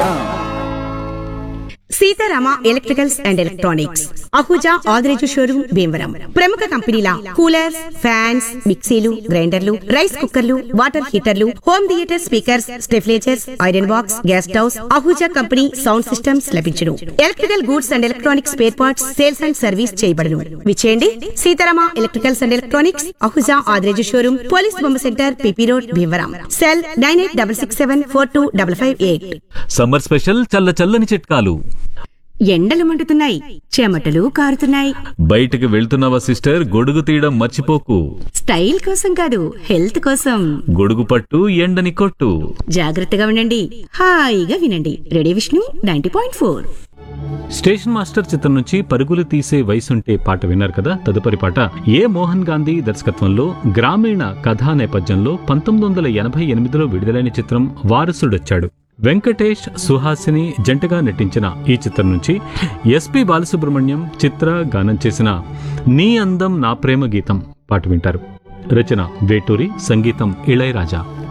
Sitarama electricals and electronics Ahuja Adireju showroom Bhimavaram ప్రముఖ కంపెనీల coolers fans మిక్సీలు గ్రైండర్లు రైస్ కుక్కర్లు వాటర్ హీటర్లు home theatre speakers stabilisers iron box gas stoves Ahuja company sound systems లభించును electrical goods and electronics spare parts sales and service చేయబడును విచేయండి Seetharama electricals and electronics Ahuja Adireju showroom police బొమ్మ centre PP road Bhimavaram cell nine eight double six seven four two double five eight summer special చల్ల చల్లని చిట్కాలు ఎండలు మండుతున్నాయి చెమటలు కారుతున్నాయి బయటికి వెళ్తున్నావా సిస్టర్ గొడుగు తీయడం మర్చిపోకు స్టైల్ కోసం కాదు హెల్త్ కోసం గొడుగు పట్టు ఎండని కొట్టు జాగ్రత్తగా ఉండండి హాయిగా వినండి ready Vishnu ninety point four station master చిత్రం నుంచి పరుగులు తీసే వయసుంటే పాట విన్నారు కదా తదుపరి పాట ఏ మోహన్ గాంధీ దర్శకత్వంలో గ్రామీణ కథా నేపథ్యంలో పంతొమ్మిది వందల ఎనభై ఎనిమిదిలో విడుదలైన చిత్రం వారసుడొచ్చాడు వెంకటేష్ సుహాసిని జంటగా నటించిన ఈ చిత్రం నుంచి ఎస్పి బాలసుబ్రహ్మణ్యం చిత్ర గానం చేసిన నీ అందం నా ప్రేమ గీతం పాట వింటారు రచన వేటూరి సంగీతం ఇళయరాజా